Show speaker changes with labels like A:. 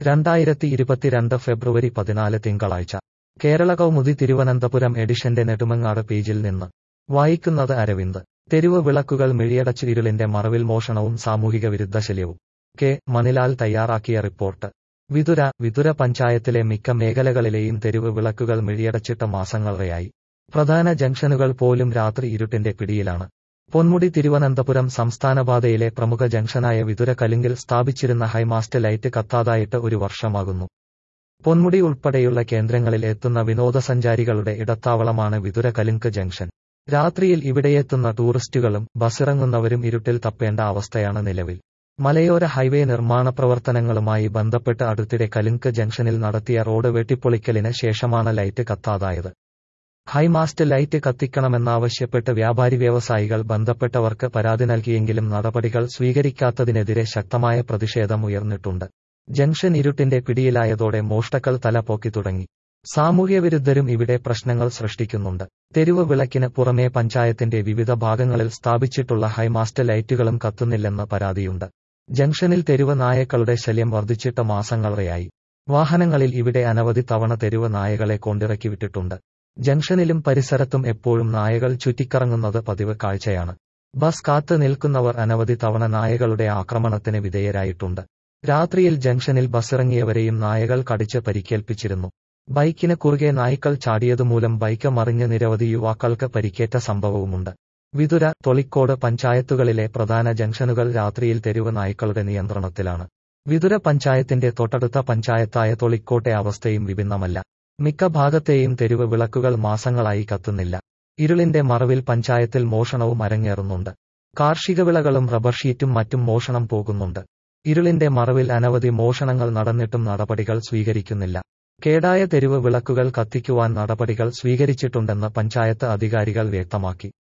A: രണ്ടായിരത്തി ഇരുപത്തിരണ്ട് ഫെബ്രുവരി പതിനാല് തിങ്കളാഴ്ച കേരള കൗമുദി തിരുവനന്തപുരം എഡിഷന്റെ നെടുമങ്ങാട് പേജിൽ നിന്ന് വായിക്കുന്നത് അരവിന്ദ് തെരുവ് വിളക്കുകൾ മിഴിയടച്ച് ഇരുളിന്റെ മറവിൽ മോഷണവും സാമൂഹിക വിരുദ്ധ ശല്യവും കെ മണിലാൽ തയ്യാറാക്കിയ റിപ്പോർട്ട് വിതുര വിതുര പഞ്ചായത്തിലെ മിക്ക മേഖലകളിലെയും തെരുവ് വിളക്കുകൾ മിഴിയടച്ചിട്ട മാസങ്ങളെയായി പ്രധാന ജംഗ്ഷനുകൾ പോലും രാത്രി ഇരുട്ടിന്റെ പിടിയിലാണ് പൊന്മുടി തിരുവനന്തപുരം സംസ്ഥാനപാതയിലെ പ്രമുഖ ജംഗ്ഷനായ വിതുര കലുങ്കിൽ സ്ഥാപിച്ചിരുന്ന ഹൈമാസ്റ്റ് ലൈറ്റ് കത്താതായിട്ട് ഒരു വർഷമാകുന്നു പൊന്മുടി ഉൾപ്പെടെയുള്ള കേന്ദ്രങ്ങളിൽ എത്തുന്ന വിനോദസഞ്ചാരികളുടെ ഇടത്താവളമാണ് വിതുര കലുങ്ക് ജംഗ്ഷൻ രാത്രിയിൽ ഇവിടെയെത്തുന്ന ടൂറിസ്റ്റുകളും ബസ്സിറങ്ങുന്നവരും ഇരുട്ടിൽ തപ്പേണ്ട അവസ്ഥയാണ് നിലവിൽ മലയോര ഹൈവേ നിർമ്മാണ പ്രവർത്തനങ്ങളുമായി ബന്ധപ്പെട്ട് അടുത്തിടെ കലുങ്ക് ജംഗ്ഷനിൽ നടത്തിയ റോഡ് വെട്ടിപ്പൊളിക്കലിന് ശേഷമാണ് ലൈറ്റ് കത്താതായത് ഹൈമാസ്റ്റ് ലൈറ്റ് കത്തിക്കണമെന്നാവശ്യപ്പെട്ട് വ്യാപാരി വ്യവസായികൾ ബന്ധപ്പെട്ടവർക്ക് പരാതി നൽകിയെങ്കിലും നടപടികൾ സ്വീകരിക്കാത്തതിനെതിരെ ശക്തമായ പ്രതിഷേധം ഉയർന്നിട്ടുണ്ട് ജംഗ്ഷൻ ഇരുട്ടിന്റെ പിടിയിലായതോടെ മോഷ്ടാക്കൾ തല പോക്കി തുടങ്ങി സാമൂഹ്യവിരുദ്ധരും ഇവിടെ പ്രശ്നങ്ങൾ സൃഷ്ടിക്കുന്നുണ്ട് തെരുവ് വിളക്കിന് പുറമേ പഞ്ചായത്തിന്റെ വിവിധ ഭാഗങ്ങളിൽ സ്ഥാപിച്ചിട്ടുള്ള ഹൈമാസ്റ്റ് ലൈറ്റുകളും കത്തുന്നില്ലെന്ന് പരാതിയുണ്ട് ജംഗ്ഷനിൽ തെരുവ് നായക്കളുടെ ശല്യം വർദ്ധിച്ചിട്ട മാസങ്ങളെയായി വാഹനങ്ങളിൽ ഇവിടെ അനവധി തവണ തെരുവ് നായകളെ കൊണ്ടിറക്കി വിട്ടിട്ടുണ്ട് ജംഗ്ഷനിലും പരിസരത്തും എപ്പോഴും നായകൾ ചുറ്റിക്കറങ്ങുന്നത് പതിവ് കാഴ്ചയാണ് ബസ് കാത്ത് നിൽക്കുന്നവർ അനവധി തവണ നായകളുടെ ആക്രമണത്തിന് വിധേയരായിട്ടുണ്ട് രാത്രിയിൽ ജംഗ്ഷനിൽ ബസ്സിറങ്ങിയവരെയും നായകൾ കടിച്ച് പരിക്കേൽപ്പിച്ചിരുന്നു ബൈക്കിന് കുറുകെ നായ്ക്കൾ ചാടിയതുമൂലം ബൈക്ക് മറിഞ്ഞ് നിരവധി യുവാക്കൾക്ക് പരിക്കേറ്റ സംഭവവുമുണ്ട് വിതുര തൊളിക്കോട് പഞ്ചായത്തുകളിലെ പ്രധാന ജംഗ്ഷനുകൾ രാത്രിയിൽ തെരുവ് നായ്ക്കളുടെ നിയന്ത്രണത്തിലാണ് വിതുര പഞ്ചായത്തിന്റെ തൊട്ടടുത്ത പഞ്ചായത്തായ തൊളിക്കോട്ടെ അവസ്ഥയും വിഭിന്നമല്ല മിക്ക ഭാഗത്തെയും തെരുവ് വിളക്കുകൾ മാസങ്ങളായി കത്തുന്നില്ല ഇരുളിന്റെ മറവിൽ പഞ്ചായത്തിൽ മോഷണവും അരങ്ങേറുന്നുണ്ട് കാർഷിക വിളകളും റബ്ബർ ഷീറ്റും മറ്റും മോഷണം പോകുന്നുണ്ട് ഇരുളിന്റെ മറവിൽ അനവധി മോഷണങ്ങൾ നടന്നിട്ടും നടപടികൾ സ്വീകരിക്കുന്നില്ല കേടായ തെരുവ് വിളക്കുകൾ കത്തിക്കുവാൻ നടപടികൾ സ്വീകരിച്ചിട്ടുണ്ടെന്ന് പഞ്ചായത്ത് അധികാരികൾ വ്യക്തമാക്കി